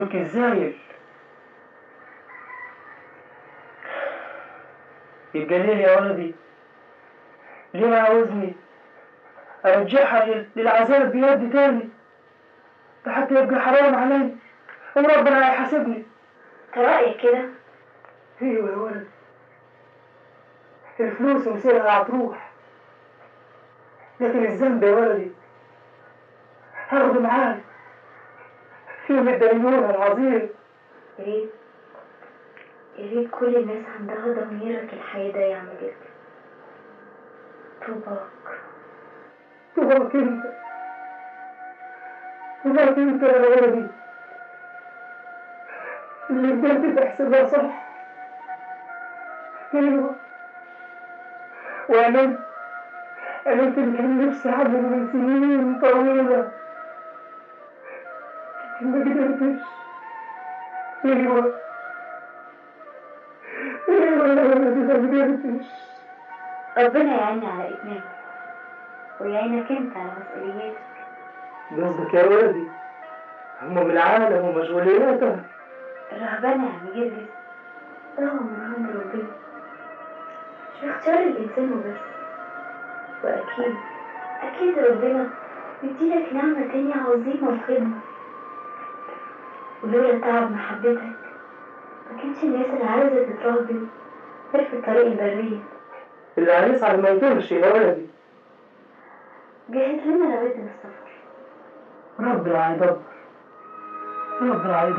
لك ازاي يبقى ليه يا ولدي ليه ما عاوزني ارجعها لل- للعذاب بيدي تاني ده حتى يبقى حرام علي وربنا هيحاسبني انت رأيك كده ايوه يا ولد الفلوس ومصيرها هتروح لكن الذنب يا ولدي هاخده معاي في يوم الدينونة العظيم يا ريت يا ريت كل الناس عندها ضميرك الحي ده يا عم جد طوباك تبارك انت تبارك انت يا ولدي اللي بجد تحسبها صح ايوه وامنت امنت اللي كان نفسي اعمله من سنين طويله لكن ما قدرتش ايوه ايوه يا ولدي ما قدرتش ربنا يعيني على إتمامك ويعينك انت على مسؤولياتك قصدك يا ولدي هم بالعالم ومشغولياتهم الرهبنة يا عم جرجس رغم من عند ربنا مش باختيار الإنسان وبس وأكيد أكيد ربنا مديلك نعمة تانية عظيمة وخدمة ولولا تعب محبتك ما كانش الناس اللي عايزة تترهبن غير في الطريق البرية اللي هيسعد ما يتوهش يا ولدي جهز لنا رواتب السفر ربنا هيدبر ربنا هيدبر